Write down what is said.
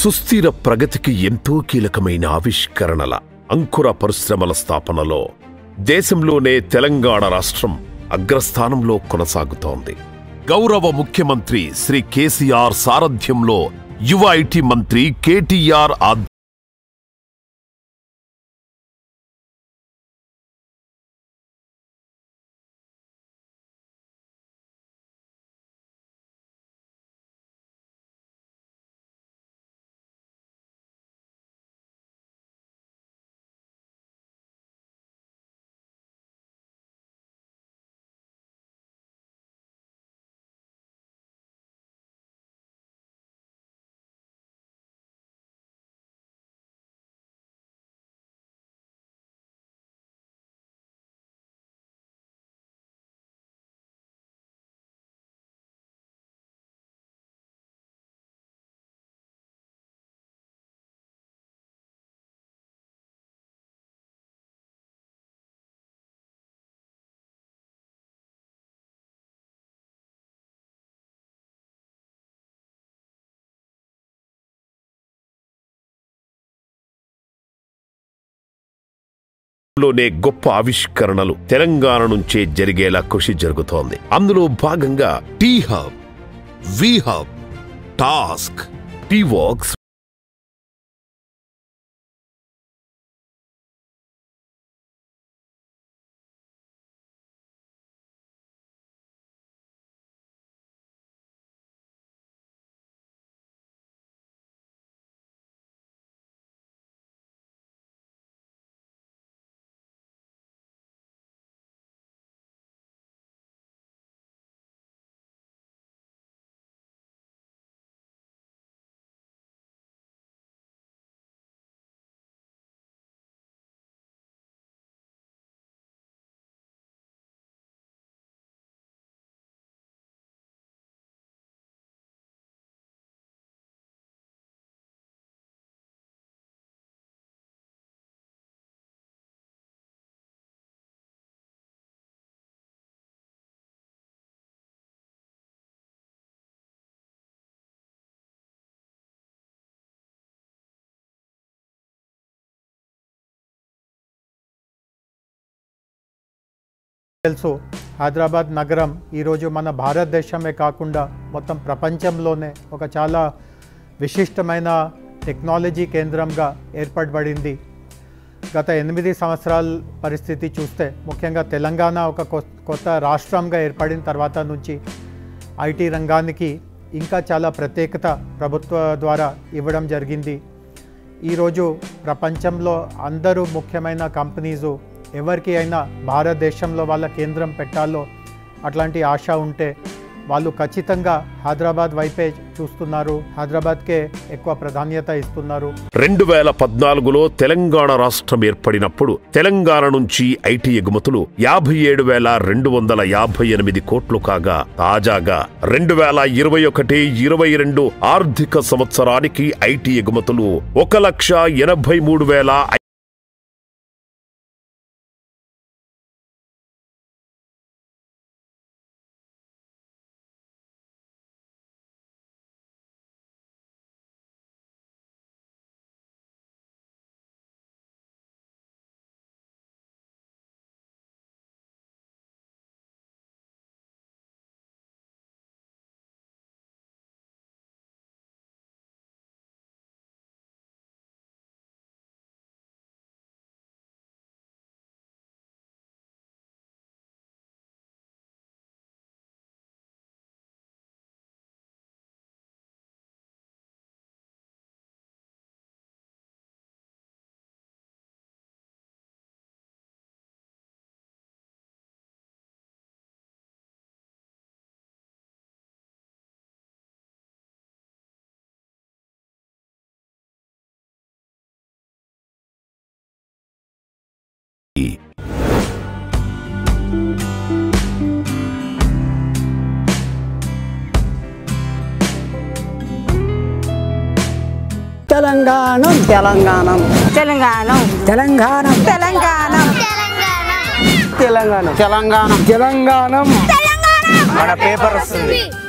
సుస్థిర ప్రగతికి ఎంతో కీలకమైన ఆవిష్కరణల అంకుర పరిశ్రమల స్థాపనలో దేశంలోనే తెలంగాణ రాష్ట్రం అగ్రస్థానంలో కొనసాగుతోంది గౌరవ ముఖ్యమంత్రి శ్రీ కేసీఆర్ సారథ్యంలో యువ ఐటీ మంత్రి కేటీఆర్ ఆధ్వర్యంలో లోనే గొప్ప ఆవిష్కరణలు తెలంగాణ నుంచే జరిగేలా కృషి జరుగుతోంది అందులో భాగంగా టీ హబ్ వి హబ్ టాస్క్ టీ వర్క్స్ తెలుసు హైదరాబాద్ నగరం ఈరోజు మన భారతదేశమే కాకుండా మొత్తం ప్రపంచంలోనే ఒక చాలా విశిష్టమైన టెక్నాలజీ కేంద్రంగా ఏర్పడబడింది గత ఎనిమిది సంవత్సరాల పరిస్థితి చూస్తే ముఖ్యంగా తెలంగాణ ఒక కొ- కొత్త రాష్ట్రంగా ఏర్పడిన తర్వాత నుంచి ఐటీ రంగానికి ఇంకా చాలా ప్రత్యేకత ప్రభుత్వ ద్వారా ఇవ్వడం జరిగింది ఈరోజు ప్రపంచంలో అందరూ ముఖ్యమైన కంపెనీసు ఎవరికి అయినా భారతదేశంలో వాళ్ళ కేంద్రం పెట్టాలో అట్లాంటి ఆశ ఉంటే వాళ్ళు ఖచ్చితంగా హైదరాబాద్ వైపే చూస్తున్నారు హైదరాబాద్కే ఎక్కువ ప్రాధాన్యత ఇస్తున్నారు రెండు వేల పద్నాలుగులో తెలంగాణ రాష్ట్రం ఏర్పడినప్పుడు తెలంగాణ నుంచి ఐటీ ఎగుమతులు యాభై ఏడు వేల రెండు వందల యాభై ఎనిమిది కోట్లు కాగా తాజాగా రెండు వేల ఇరవై ఒకటి ఇరవై రెండు ఆర్థిక సంవత్సరానికి ఐటీ ఎగుమతులు ఒక లక్ష ఎనభై మూడు వేల తెలంగాణం తెలంగాణం తెలంగాణ తెలంగాణం తెలంగాణ తెలంగాణ తెలంగాణం తెలంగాణం మన పేపర్ వస్తుంది